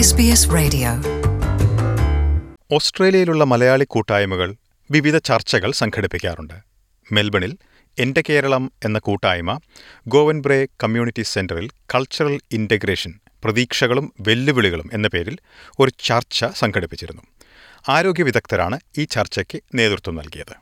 SBS Radio. ഓസ്ട്രേലിയയിലുള്ള Malayali കൂട്ടായ്മകൾ വിവിധ ചർച്ചകൾ സംഘടിപ്പിക്കാറുണ്ട് മെൽബണിൽ എന്റെ കേരളം എന്ന കൂട്ടായ്മ ഗോവൻബ്രേ കമ്മ്യൂണിറ്റി സെന്ററിൽ കൾച്ചറൽ ഇന്റഗ്രേഷൻ പ്രതീക്ഷകളും വെല്ലുവിളികളും എന്ന പേരിൽ ഒരു ചർച്ച സംഘടിപ്പിച്ചിരുന്നു ആരോഗ്യ വിദഗ്ധരാണ് ഈ ചർച്ചയ്ക്ക് നേതൃത്വം നൽകിയത്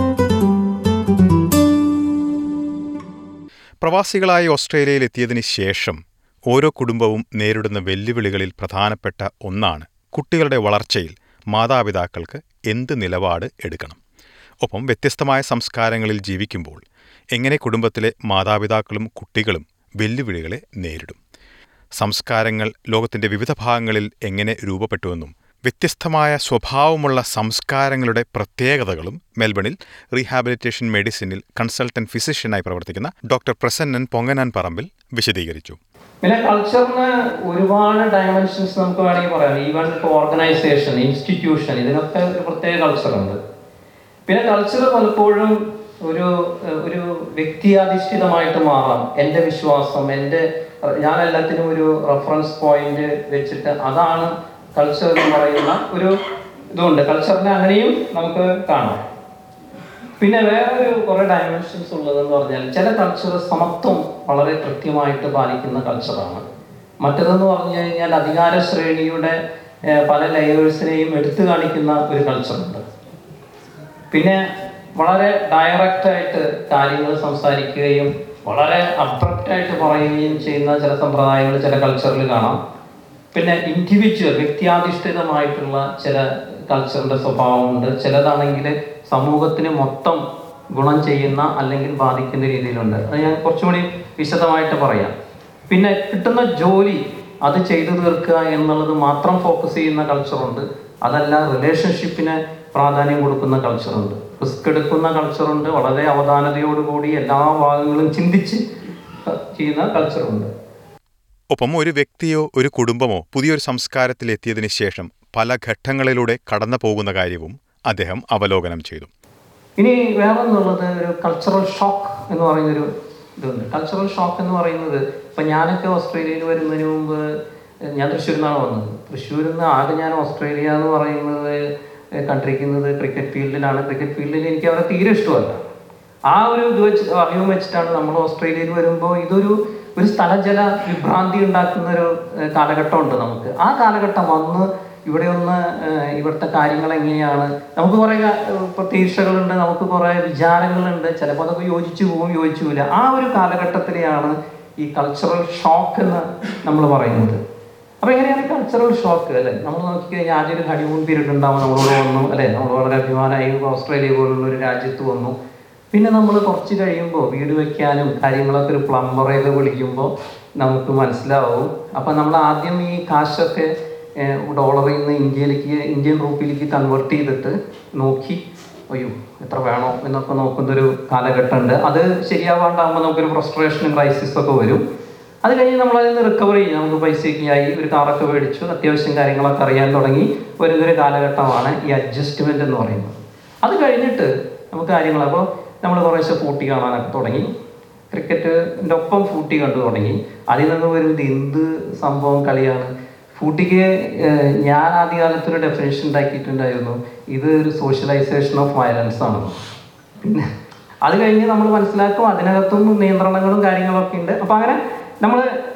പ്രവാസികളായി ഓസ്ട്രേലിയയിൽ എത്തിയതിന് ശേഷം ഓരോ കുടുംബവും നേരിടുന്ന വെല്ലുവിളികളിൽ പ്രധാനപ്പെട്ട ഒന്നാണ് കുട്ടികളുടെ വളർച്ചയിൽ മാതാപിതാക്കൾക്ക് എന്ത് നിലപാട് എടുക്കണം ഒപ്പം വ്യത്യസ്തമായ സംസ്കാരങ്ങളിൽ ജീവിക്കുമ്പോൾ എങ്ങനെ കുടുംബത്തിലെ മാതാപിതാക്കളും കുട്ടികളും വെല്ലുവിളികളെ നേരിടും സംസ്കാരങ്ങൾ ലോകത്തിന്റെ വിവിധ ഭാഗങ്ങളിൽ എങ്ങനെ രൂപപ്പെട്ടുവെന്നും വ്യത്യസ്തമായ സ്വഭാവമുള്ള സംസ്കാരങ്ങളുടെ പ്രത്യേകതകളും മെൽബണിൽ റീഹാബിലിറ്റേഷൻ മെഡിസിനിൽ കൺസൾട്ടന്റ് ഫിസിഷ്യനായി പ്രവർത്തിക്കുന്ന ഡോക്ടർ പ്രസന്നൻ പൊങ്ങനാൻ പറമ്പിൽ വിശദീകരിച്ചു പിന്നെ കൾച്ചറിന് ഒരുപാട് ഡയമെൻഷൻസ് നമുക്ക് വേണമെങ്കിൽ പറയാം ഈവൻ ഇപ്പോൾ ഓർഗനൈസേഷൻ ഇൻസ്റ്റിറ്റ്യൂഷൻ ഇതിനൊക്കെ ഒരു പ്രത്യേക കൾച്ചറുണ്ട് പിന്നെ കൾച്ചർ പലപ്പോഴും ഒരു ഏഹ്, ഒരു വ്യക്തിയാധിഷ്ഠിതമായിട്ട് മാറാം എൻ്റെ വിശ്വാസം എൻ്റെ ഞാൻ എല്ലാത്തിനും ഒരു റെഫറൻസ് പോയിന്റ് വെച്ചിട്ട് അതാണ് കൾച്ചർ എന്ന് പറയുന്ന ഒരു ഇതുണ്ട് കൾച്ചറിനെ അങ്ങനെയും നമുക്ക് കാണാം പിന്നെ വേറൊരു കുറെ ഡയമെൻഷൻസ് ഉള്ളതെന്ന് പറഞ്ഞാൽ ചില കൾച്ചർ സമത്വം വളരെ കൃത്യമായിട്ട് പാലിക്കുന്ന കൾച്ചറാണ് മറ്റേതെന്ന് പറഞ്ഞു കഴിഞ്ഞാൽ അധികാര ശ്രേണിയുടെ ഏഹ്, പല ലെയേഴ്സിനെയും എടുത്തു കാണിക്കുന്ന ഒരു കൾച്ചറുണ്ട് പിന്നെ വളരെ ഡയറക്റ്റ് ആയിട്ട് കാര്യങ്ങൾ സംസാരിക്കുകയും വളരെ അബ്രപ്റ്റ് ആയിട്ട് പറയുകയും ചെയ്യുന്ന ചില സമ്പ്രദായങ്ങൾ ചില കൾച്ചറിൽ കാണാം പിന്നെ ഇൻഡിവിജ്വൽ വ്യക്തിയാധിഷ്ഠിതമായിട്ടുള്ള ചില കൾച്ചറിന്റെ സ്വഭാവമുണ്ട് ചിലതാണെങ്കിൽ സമൂഹത്തിന് മൊത്തം ഗുണം ചെയ്യുന്ന അല്ലെങ്കിൽ ബാധിക്കുന്ന രീതിയിലുണ്ട് അത് ഞാൻ കുറച്ചുകൂടി വിശദമായിട്ട് പറയാം പിന്നെ കിട്ടുന്ന ജോലി അത് ചെയ്തു തീർക്കുക എന്നുള്ളത് മാത്രം ഫോക്കസ് ചെയ്യുന്ന കൾച്ചറുണ്ട് അതല്ല റിലേഷൻഷിപ്പിന് പ്രാധാന്യം കൊടുക്കുന്ന കൾച്ചറുണ്ട് റിസ്ക് എടുക്കുന്ന കൾച്ചറുണ്ട് വളരെ അവധാനതയോടുകൂടി എല്ലാ ഭാഗങ്ങളും ചിന്തിച്ച് ചെയ്യുന്ന കൾച്ചറുണ്ട് ഒപ്പം ഒരു വ്യക്തിയോ ഒരു കുടുംബമോ പുതിയൊരു സംസ്കാരത്തിൽ എത്തിയതിനു ശേഷം പല ഘട്ടങ്ങളിലൂടെ കടന്നു പോകുന്ന കാര്യവും അദ്ദേഹം അവലോകനം ചെയ്തു ഇനി വേറൊന്നുള്ളത് ഒരു കൾച്ചറൽ ഷോക്ക് എന്ന് പറയുന്നൊരു ഇതുണ്ട് കൾച്ചറൽ ഷോക്ക് എന്ന് പറയുന്നത് ഇപ്പം ഞാനൊക്കെ ഓസ്ട്രേലിയയിൽ വരുന്നതിന് മുമ്പ് ഏഹ്, ഞാൻ തൃശ്ശൂരിൽ നിന്നാണ് വന്നത് തൃശ്ശൂരിൽ നിന്ന് ആകെ ഞാൻ ഓസ്ട്രേലിയ എന്ന് പറയുന്നത് ഏഹ്, കണ്ടിരിക്കുന്നത് ക്രിക്കറ്റ് ഫീൽഡിലാണ് ക്രിക്കറ്റ് ഫീൽഡിൽ എനിക്ക് അവരെ തീരെ ഇഷ്ടമല്ല ആ ഒരു ഇത് വെച്ച് അറിവും വെച്ചിട്ടാണ് നമ്മൾ ഓസ്ട്രേലിയയിൽ വരുമ്പോൾ ഇതൊരു ഒരു സ്ഥലജല വിഭ്രാന്തി ഉണ്ടാക്കുന്ന ഒരു ഏഹ്, കാലഘട്ടമുണ്ട് നമുക്ക് ആ കാലഘട്ടം വന്ന് ഇവിടെ ഒന്ന് ഏഹ്, ഇവിടുത്തെ കാര്യങ്ങൾ എങ്ങനെയാണ് നമുക്ക് കുറേ ഏഹ്, പ്രതീക്ഷകളുണ്ട് നമുക്ക് കുറേ വിചാരങ്ങളുണ്ട് ചിലപ്പോൾ അതൊക്കെ യോജിച്ചു പോകും യോജിച്ചു പോവില്ല ആ ഒരു കാലഘട്ടത്തിലെയാണ് ഈ കൾച്ചറൽ ഷോക്ക് എന്ന് നമ്മൾ പറയുന്നത് അപ്പൊ എങ്ങനെയാണ് കൾച്ചറൽ ഷോക്ക് അല്ലെ നമ്മൾ നോക്കിക്കഴിഞ്ഞാൽ ആദ്യം ഒരു ഹണിമൂൺ പീരീഡ് ഉണ്ടാവും നമ്മളോട് വന്നു അല്ലെ നമ്മൾ വളരെ അഭിമാനമായി ഓസ്ട്രേലിയ പോലുള്ള ഒരു രാജ്യത്ത് വന്നു പിന്നെ നമ്മൾ കുറച്ച് കഴിയുമ്പോൾ വീട് വെക്കാനും കാര്യങ്ങളൊക്കെ ഒരു പ്ലംബറൊക്കെ വിളിക്കുമ്പോൾ നമുക്ക് മനസ്സിലാവും അപ്പം നമ്മൾ ആദ്യം ഈ കാശൊക്കെ ഏഹ്, ഡോളറിൽ നിന്ന് ഇന്ത്യയിലേക്ക് ഇന്ത്യൻ റൂപ്പിലേക്ക് കൺവേർട്ട് ചെയ്തിട്ട് നോക്കി അയ്യോ എത്ര വേണോ എന്നൊക്കെ നോക്കുന്നൊരു കാലഘട്ടമുണ്ട് അത് ശരിയാവാണ്ടാകുമ്പോൾ നമുക്കൊരു ഫ്രസ്ട്രേഷനും ക്രൈസിസ് ഒക്കെ വരും അത് കഴിഞ്ഞ് നമ്മൾ അതിൽ നിന്ന് റിക്കവർ ചെയ്യും നമുക്ക് പൈസയൊക്കെ ആയി ഒരു കാറൊക്കെ മേടിച്ചു അത്യാവശ്യം കാര്യങ്ങളൊക്കെ അറിയാൻ തുടങ്ങി വരുന്നൊരു കാലഘട്ടമാണ് ഈ അഡ്ജസ്റ്റ്മെന്റ് എന്ന് പറയുന്നത് അത് കഴിഞ്ഞിട്ട് നമുക്ക് കാര്യങ്ങൾ അപ്പോൾ നമ്മൾ കുറേശ്ശെ ഫൂട്ടി കാണാനൊക്കെ തുടങ്ങി ക്രിക്കറ്റിൻ്റെ ഒപ്പം ഫൂട്ടി കണ്ടു തുടങ്ങി അതിൽ നിന്ന് വരുന്നത് എന്ത് സംഭവം കളിയാണ് ഫൂട്ടിക്ക് ഏഹ്, ഞാൻ ആദ്യകാലത്ത് ഒരു ഡെഫിനേഷൻ ഉണ്ടാക്കിയിട്ടുണ്ടായിരുന്നു ഇത് ഒരു സോഷ്യലൈസേഷൻ ഓഫ് വയലൻസ് ആണ് പിന്നെ അത് കഴിഞ്ഞ് നമ്മൾ മനസ്സിലാക്കും അതിനകത്തും നിയന്ത്രണങ്ങളും കാര്യങ്ങളൊക്കെ ഉണ്ട് അപ്പം അങ്ങനെ നമ്മൾ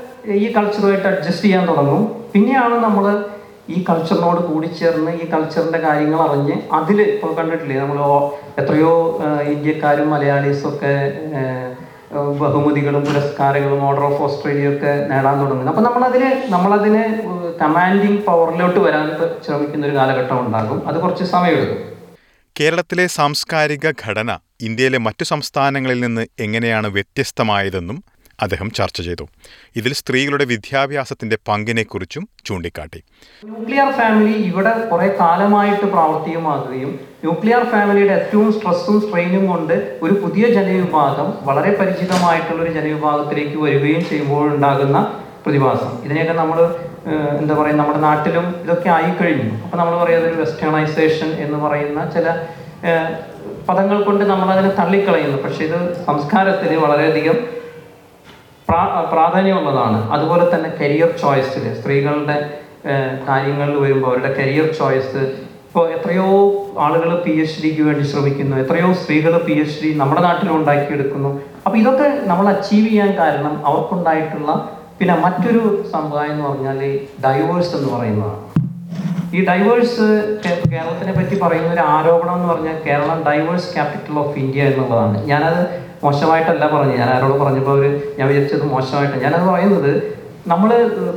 ഈ കൾച്ചറുമായിട്ട് അഡ്ജസ്റ്റ് ചെയ്യാൻ തുടങ്ങും പിന്നെയാണ് നമ്മൾ ഈ കൾച്ചറിനോട് കൂടിച്ചേർന്ന് ഈ കൾച്ചറിൻ്റെ കാര്യങ്ങൾ അറിഞ്ഞ് അതിൽ ഇപ്പോൾ കണ്ടിട്ടില്ലേ നമ്മൾ എത്രയോ ആ, ഇന്ത്യക്കാരും മലയാളീസും ഒക്കെ ആ, ബഹുമതികളും പുരസ്കാരങ്ങളും ഓർഡർ ഓഫ് ഓസ്ട്രേലിയ ഒക്കെ നേടാൻ തുടങ്ങുന്നത് അപ്പം നമ്മളതിന് നമ്മളതിന് കമാൻഡിങ് പവറിലോട്ട് വരാൻ ശ്രമിക്കുന്ന ഒരു കാലഘട്ടം ഉണ്ടാകും അത് കുറച്ച് സമയമെടുക്കും കേരളത്തിലെ സാംസ്കാരിക ഘടന ഇന്ത്യയിലെ മറ്റു സംസ്ഥാനങ്ങളിൽ നിന്ന് എങ്ങനെയാണ് വ്യത്യസ്തമായതെന്നും അദ്ദേഹം ചർച്ച ചെയ്തു ഇതിൽ സ്ത്രീകളുടെ വിദ്യാഭ്യാസത്തിന്റെ പങ്കിനെക്കുറിച്ചും ചൂണ്ടിക്കാട്ടി ന്യൂക്ലിയർ ഫാമിലി ഇവിടെ കുറെ കാലമായിട്ട് പ്രാവർത്തികമാകുകയും ന്യൂക്ലിയർ ഫാമിലിയുടെ ഏറ്റവും സ്ട്രെസ്സും സ്ട്രെയിനും കൊണ്ട് ഒരു പുതിയ ജനവിഭാഗം വളരെ പരിചിതമായിട്ടുള്ള ഒരു ജനവിഭാഗത്തിലേക്ക് വരികയും ചെയ്യുമ്പോഴുണ്ടാകുന്ന പ്രതിഭാസം ഇതിനെയൊക്കെ നമ്മൾ എന്താ പറയുക നമ്മുടെ നാട്ടിലും ഇതൊക്കെ ആയിക്കഴിഞ്ഞു അപ്പം നമ്മൾ പറയുന്നത് ഒരു വെസ്റ്റേണൈസേഷൻ എന്ന് പറയുന്ന ചില ഏഹ്, പദങ്ങൾ കൊണ്ട് നമ്മൾ അതിനെ തള്ളിക്കളയുന്നു പക്ഷെ ഇത് സംസ്കാരത്തിന് വളരെയധികം പ്രാ പ്രാധാന്യമുള്ളതാണ് അതുപോലെ തന്നെ കരിയർ ചോയ്സിൽ സ്ത്രീകളുടെ കാര്യങ്ങളിൽ വരുമ്പോൾ അവരുടെ കരിയർ ചോയ്സ് ഇപ്പോൾ എത്രയോ ആളുകൾ പി എച്ച് ഡിക്ക് വേണ്ടി ശ്രമിക്കുന്നു എത്രയോ സ്ത്രീകൾ പി എച്ച് ഡി നമ്മുടെ നാട്ടിൽ ഉണ്ടാക്കിയെടുക്കുന്നു അപ്പോൾ ഇതൊക്കെ നമ്മൾ അച്ചീവ് ചെയ്യാൻ കാരണം അവർക്കുണ്ടായിട്ടുള്ള പിന്നെ മറ്റൊരു സമ്പ്രദായം എന്ന് പറഞ്ഞാൽ ഡൈവേഴ്സ് എന്ന് പറയുന്നതാണ് ഈ ഡൈവേഴ്സ് കേരളത്തിനെ പറ്റി പറയുന്ന ഒരു ആരോപണം എന്ന് പറഞ്ഞാൽ Keralam divorce capital of India എന്നുള്ളതാണ് ഞാനത് മോശമായിട്ടല്ല പറഞ്ഞു ഞാൻ ആരോട് പറഞ്ഞപ്പോൾ അവർ ഞാൻ വിചാരിച്ചത് മോശമായിട്ട് ഞാനത് പറയുന്നത് നമ്മൾ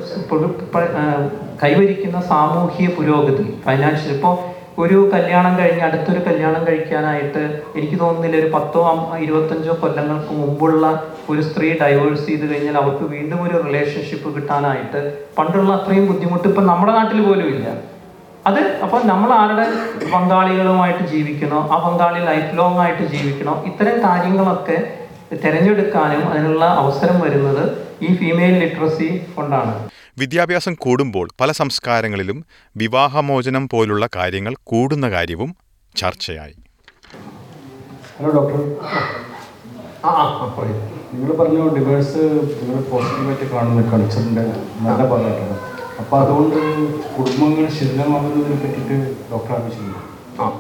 കൈവരിക്കുന്ന സാമൂഹിക പുരോഗതി ഫൈനാൻഷ്യൽ ഇപ്പോൾ ഒരു കല്യാണം കഴിഞ്ഞ് അടുത്തൊരു കല്യാണം കഴിക്കാനായിട്ട് എനിക്ക് തോന്നുന്നില്ല ഒരു പത്തോ അം- ഇരുപത്തഞ്ചോ കൊല്ലങ്ങൾക്ക് മുമ്പുള്ള ഒരു സ്ത്രീ ഡൈവേഴ്സ് ചെയ്ത് കഴിഞ്ഞാൽ അവർക്ക് വീണ്ടും ഒരു റിലേഷൻഷിപ്പ് കിട്ടാനായിട്ട് പണ്ടുള്ള അത്രയും ബുദ്ധിമുട്ട് ഇപ്പം നമ്മുടെ നാട്ടിൽ പോലും ഇല്ല അത് അപ്പോൾ നമ്മൾ ആരുടെ പങ്കാളികളുമായിട്ട് ജീവിക്കണോ ആ പങ്കാളി ലൈഫ് ലോങ് ആയിട്ട് ജീവിക്കണോ ഇത്തരം കാര്യങ്ങളൊക്കെ തിരഞ്ഞെടുക്കാനും അതിനുള്ള അവസരം വരുന്നത് ഈ ഫീമെയിൽ ലിറ്ററസി കൊണ്ടാണ് വിദ്യാഭ്യാസം കൂടുമ്പോൾ പല സംസ്കാരങ്ങളിലും വിവാഹമോചനം പോലുള്ള കാര്യങ്ങൾ കൂടുന്ന കാര്യവും ചർച്ചയായി ഹലോ ഡോക്ടർ ആ ആ ആ, പറയൂ നിങ്ങൾ പറഞ്ഞു ഡിവേഴ്സ് നിങ്ങൾ പോസിറ്റീവായിട്ട് കാണുന്ന കൾച്ചറിൻ്റെ നല്ല ഭാഗമായിട്ടാണ് അപ്പോൾ അതുകൊണ്ട് കുടുംബങ്ങൾ ശിഥിലമാകുന്നതിനെ പറ്റിയിട്ട് ഡോക്ടർ ആവശ്യമില്ല ആ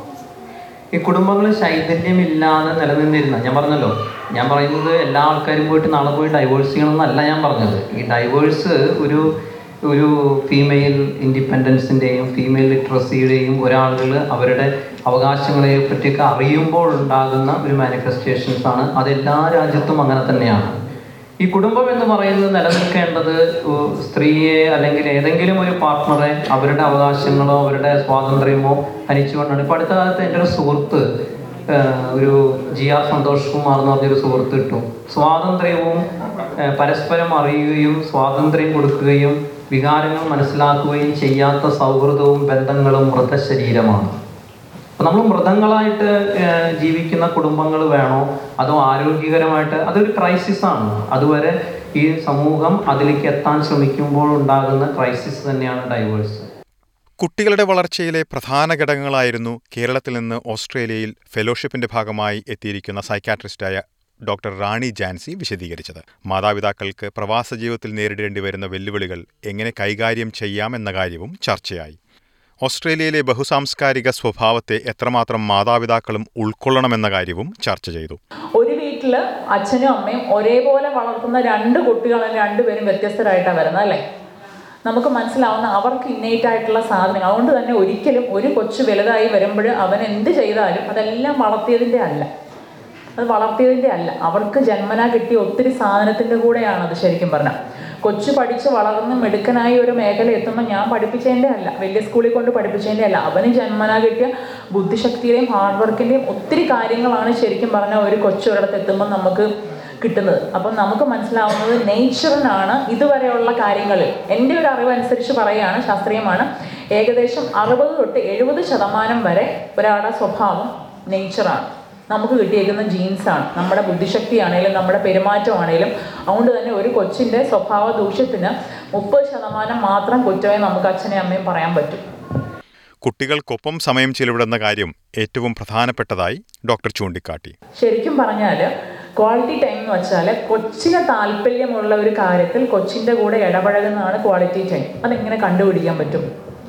ഈ കുടുംബങ്ങൾ ശൈഥല്യമില്ലാതെ നിലനിന്നിരുന്ന ഞാൻ പറഞ്ഞല്ലോ ഞാൻ പറയുന്നത് എല്ലാ ആൾക്കാരും പോയിട്ട് നാളെ പോയി ഡൈവേഴ്സ് ചെയ്യണമെന്നല്ല ഞാൻ പറഞ്ഞത് ഈ ഡൈവേഴ്സ് ഒരു ഒരു ഫീമെയിൽ ഇൻഡിപെൻഡൻസിൻ്റെയും ഫീമെയിൽ ലിറ്ററസിയുടെയും ഒരാളുകൾ അവരുടെ അവകാശങ്ങളെ പറ്റിയൊക്കെ അറിയുമ്പോൾ ഉണ്ടാകുന്ന ഒരു മാനിഫെസ്റ്റേഷൻസ് ആണ് അത് എല്ലാ രാജ്യത്തും അങ്ങനെ തന്നെയാണ് ഈ കുടുംബം എന്ന് പറയുന്നത് നിലനിൽക്കേണ്ടത് ഉ- സ്ത്രീയെ അല്ലെങ്കിൽ ഏതെങ്കിലും ഒരു പാർട്ട്ണറെ അവരുടെ അവകാശങ്ങളോ അവരുടെ സ്വാതന്ത്ര്യമോ ഹനിച്ചുകൊണ്ടാണ് ഇപ്പം അടുത്ത കാലത്ത് എൻ്റെ ഒരു സുഹൃത്ത് ഏഹ്, ഒരു ജി ആർ സന്തോഷ് കുമാർ എന്ന് പറഞ്ഞൊരു സുഹൃത്ത് കിട്ടും സ്വാതന്ത്ര്യവും ഏഹ്, പരസ്പരം അറിയുകയും സ്വാതന്ത്ര്യം കൊടുക്കുകയും വികാരങ്ങൾ മനസ്സിലാക്കുകയും ചെയ്യാത്ത സൗഹൃദവും ബന്ധങ്ങളും മൃതശരീരമാണ് അപ്പൊ നമ്മൾ മൃതങ്ങളായിട്ട് ഏഹ്, ജീവിക്കുന്ന കുടുംബങ്ങൾ വേണോ അതോ ആരോഗ്യകരമായിട്ട് അതൊരു ക്രൈസിസ് ആണ് അതുവരെ ഈ സമൂഹം അതിലേക്ക് എത്താൻ ശ്രമിക്കുമ്പോൾ ഉണ്ടാകുന്ന ക്രൈസിസ് തന്നെയാണ് ഡൈവേഴ്സ് കുട്ടികളുടെ വളർച്ചയിലെ പ്രധാന ഘടകങ്ങളായിരുന്നു കേരളത്തിൽ നിന്ന് ഓസ്ട്രേലിയയിൽ ഫെലോഷിപ്പിന്റെ ഭാഗമായി എത്തിയിരിക്കുന്ന സൈക്കാട്രിസ്റ്റായ ഡോക്ടർ റാണി ജാൻസി വിശദീകരിച്ചത് മാതാപിതാക്കൾക്ക് പ്രവാസ ജീവിതത്തിൽ നേരിടേണ്ടി വരുന്ന വെല്ലുവിളികൾ എങ്ങനെ കൈകാര്യം ചെയ്യാമെന്ന കാര്യവും ചർച്ചയായി ഓസ്ട്രേലിയയിലെ ബഹുസാംസ്കാരിക സ്വഭാവത്തെ എത്രമാത്രം മാതാപിതാക്കളും ഉൾക്കൊള്ളണമെന്ന കാര്യവും ചർച്ച ചെയ്തു ഒരു വീട്ടില് അച്ഛനും അമ്മയും ഒരേപോലെ വളർത്തുന്ന രണ്ട് കുട്ടികളും രണ്ടുപേരും വ്യത്യസ്തരായിട്ടാണ് വരുന്നത് അല്ലേ നമുക്ക് മനസ്സിലാവുന്ന അവർക്ക് ഇന്നേറ്റ് ആയിട്ടുള്ള സാധനങ്ങൾ അതുകൊണ്ട് തന്നെ ഒരിക്കലും ഒരു കൊച്ചു വലുതായി വരുമ്പോൾ അവൻ എന്ത് ചെയ്താലും അതെല്ലാം വളർത്തിയതിൻ്റെ അല്ല അത് വളർത്തിയതിൻ്റെ അല്ല അവർക്ക് ജന്മനാ കിട്ടിയ ഒത്തിരി സാധനത്തിൻ്റെ കൂടെയാണ് അത് ശരിക്കും പറഞ്ഞാൽ കൊച്ചു പഠിച്ച് വളർന്ന് മിടുക്കനായി ഒരു മേഖല എത്തുമ്പോൾ ഞാൻ പഠിപ്പിച്ചതിൻ്റെ അല്ല വലിയ സ്കൂളിൽ കൊണ്ട് പഠിപ്പിച്ചതിൻ്റെ അല്ല അവന് ജന്മനാ കിട്ടിയ ബുദ്ധിശക്തിയുടെയും ഹാർഡ് വർക്കിൻ്റെയും ഒത്തിരി കാര്യങ്ങളാണ് ശരിക്കും പറഞ്ഞാൽ ഒരു കൊച്ചു ഒരിടത്ത് എത്തുമ്പോൾ നമുക്ക് കിട്ടുന്നത് അപ്പം നമുക്ക് മനസ്സിലാവുന്നത് നേച്ചറിനാണ് ഇതുവരെയുള്ള കാര്യങ്ങളിൽ എൻ്റെ ഒരു അറിവ് അനുസരിച്ച് പറയുകയാണ് ശാസ്ത്രീയമാണ് ഏകദേശം അറുപത് തൊട്ട് എഴുപത് ശതമാനം വരെ ഒരാളുടെ സ്വഭാവം നേച്ചറാണ് നമുക്ക് കിട്ടിയേക്കുന്ന ജീൻസാണ് നമ്മുടെ ബുദ്ധിശക്തിയാണേലും നമ്മുടെ പെരുമാറ്റമാണേലും അതുകൊണ്ട് തന്നെ ഒരു കൊച്ചിൻ്റെ സ്വഭാവ ദൂഷ്യത്തിന് മുപ്പത് ശതമാനം മാത്രം കുറ്റമേ നമുക്ക് അച്ഛനെയും അമ്മയും പറയാൻ പറ്റും കുട്ടികൾക്കൊപ്പം സമയം ചെലവിടുന്ന കാര്യം ഏറ്റവും പ്രധാനപ്പെട്ടതായി ഡോക്ടർ ചൂണ്ടിക്കാട്ടി ശരിക്കും പറഞ്ഞാൽ ക്വാളിറ്റി ടൈം എന്ന് വെച്ചാൽ കൊച്ചിന് താല്പര്യമുള്ള ഒരു കാര്യത്തിൽ കൊച്ചിൻ്റെ കൂടെ ഇടപഴകുന്നതാണ് ക്വാളിറ്റി ടൈം അതെങ്ങനെ കണ്ടുപിടിക്കാൻ പറ്റും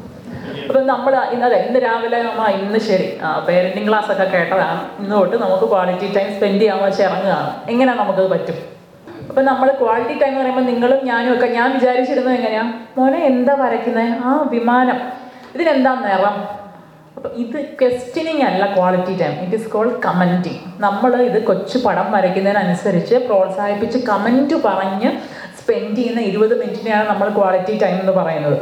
അപ്പം നമ്മൾ ഇന്ന് അതെ ഇന്ന് രാവിലെ നമ്മൾ ഇന്ന് ശരി പേരൻറ്റിങ് ക്ലാസ് ഒക്കെ കേട്ടതാണ് ഇന്ന് തൊട്ട് നമുക്ക് ക്വാളിറ്റി ടൈം സ്പെൻഡ് ചെയ്യാൻ വെച്ച് ഇറങ്ങുകയാണ് എങ്ങനെ നമുക്കത് പറ്റും അപ്പം നമ്മൾ ക്വാളിറ്റി ടൈം എന്ന് പറയുമ്പോൾ നിങ്ങളും ഞാനും ഒക്കെ ഞാൻ വിചാരിച്ചിരുന്നത് എങ്ങനെയാ മോനെ എന്താ വരയ്ക്കുന്നത് ആ വിമാനം ഇതിനെന്താ നിറം അപ്പം ഇത് ക്വസ്റ്റ്യനിങ് അല്ല quality time it is called commenting നമ്മൾ ഇത് കൊച്ചു പടം വരയ്ക്കുന്നതിനനുസരിച്ച് പ്രോത്സാഹിപ്പിച്ച് കമൻറ്റ് പറഞ്ഞ് സ്പെൻഡ് ചെയ്യുന്ന ഇരുപത് മിനിറ്റിനെയാണ് നമ്മൾ ക്വാളിറ്റി ടൈം എന്ന് പറയുന്നത്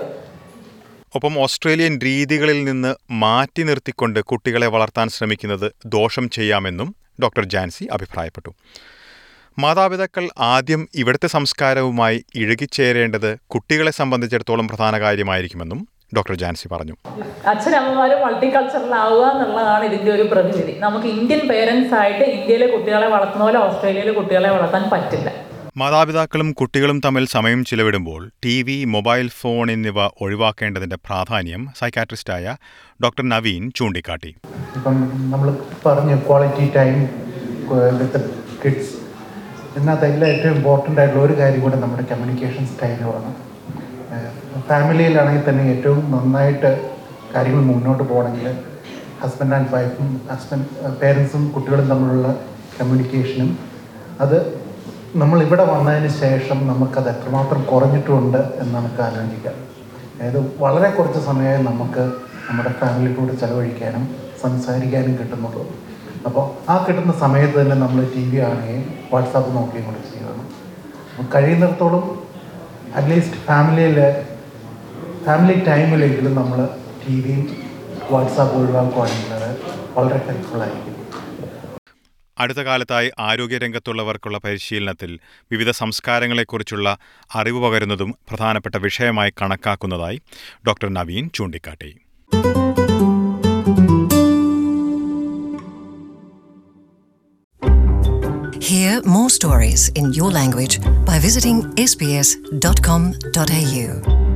ഒപ്പം ഓസ്ട്രേലിയൻ രീതികളിൽ നിന്ന് മാറ്റി നിർത്തിക്കൊണ്ട് കുട്ടികളെ വളർത്താൻ ശ്രമിക്കുന്നത് ദോഷം ചെയ്യാമെന്നും ഡോക്ടർ ജാൻസി അഭിപ്രായപ്പെട്ടു മാതാപിതാക്കൾ ആദ്യം ഇവിടുത്തെ സംസ്കാരവുമായി ഇഴുകിച്ചേരേണ്ടത് കുട്ടികളെ സംബന്ധിച്ചിടത്തോളം പ്രധാന കാര്യമായിരിക്കുമെന്നും ഡോക്ടർ ജാൻസി പറഞ്ഞു അച്ഛനമ്മമാരും മൾട്ടി കൾച്ചറലാവുക എന്നുള്ളതാണ് ഇതിൻ്റെ ഒരു പ്രതിവിധി നമുക്ക് ഇന്ത്യൻ പേരൻസ് ആയിട്ട് ഇന്ത്യയിലെ കുട്ടികളെ വളർത്തുന്ന പോലെ ഓസ്ട്രേലിയയിലെ കുട്ടികളെ വളർത്താൻ പറ്റില്ല മാതാപിതാക്കളും കുട്ടികളും തമ്മിൽ സമയം ചിലവിടുമ്പോൾ ടി വി മൊബൈൽ ഫോൺ എന്നിവ ഒഴിവാക്കേണ്ടതിന്റെ പ്രാധാന്യം സൈക്കാട്രിസ്റ്റായ ഡോക്ടർ നവീൻ ചൂണ്ടിക്കാട്ടി ഇപ്പം നമ്മൾ പറഞ്ഞു ക്വാളിറ്റി ടൈം വിത്ത് കിഡ്സ് ഇതിനകത്ത് എല്ലാം ഏറ്റവും ഇമ്പോർട്ടൻ്റ് ആയിട്ടുള്ള ഒരു കാര്യം കൂടെ നമ്മുടെ കമ്മ്യൂണിക്കേഷൻ സ്റ്റൈലുമാണ് ഫാമിലിയിലാണെങ്കിൽ തന്നെ ഏറ്റവും നന്നായിട്ട് കാര്യങ്ങൾ മുന്നോട്ട് പോകണമെങ്കിൽ ഹസ്ബൻഡ് ആൻഡ് വൈഫും ഹസ്ബൻഡ് പേരൻസും കുട്ടികളും തമ്മിലുള്ള കമ്മ്യൂണിക്കേഷനും അത് നമ്മൾ ഇവിടെ വന്നതിന് ശേഷം നമുക്കത് എത്രമാത്രം കുറഞ്ഞിട്ടുണ്ട് എന്ന് നമുക്ക് ആലോചിക്കാം അതായത് വളരെ കുറച്ച് സമയമേ നമുക്ക് നമ്മുടെ ഫാമിലി കൂടെ ചെലവഴിക്കാനും സംസാരിക്കാനും കിട്ടുന്നുള്ളൂ അപ്പോൾ ആ കിട്ടുന്ന സമയത്ത് തന്നെ നമ്മൾ ടി വി കാണുകയും വാട്സാപ്പ് നോക്കുകയും കൂടെ ചെയ്യണം അപ്പോൾ കഴിയുന്നിടത്തോളം അറ്റ്ലീസ്റ്റ് ഫാമിലിയിൽ ഫാമിലി ടൈമിലെങ്കിലും നമ്മൾ ടി വിയും വാട്സാപ്പ് ഒഴിവാക്കുകയാണെങ്കിൽ അത് വളരെ ഹെൽപ്ഫുള്ളായിരിക്കും അടുത്ത കാലത്തായി ആരോഗ്യരംഗത്തുള്ളവർക്കുള്ള പരിശീലനത്തിൽ വിവിധ സംസ്കാരങ്ങളെക്കുറിച്ചുള്ള അറിവ് പകരുന്നതും പ്രധാനപ്പെട്ട വിഷയമായി കണക്കാക്കുന്നതായി ഡോക്ടർ നവീൻ ചൂണ്ടിക്കാട്ടി Hear more stories in your language by visiting sbs.com.au.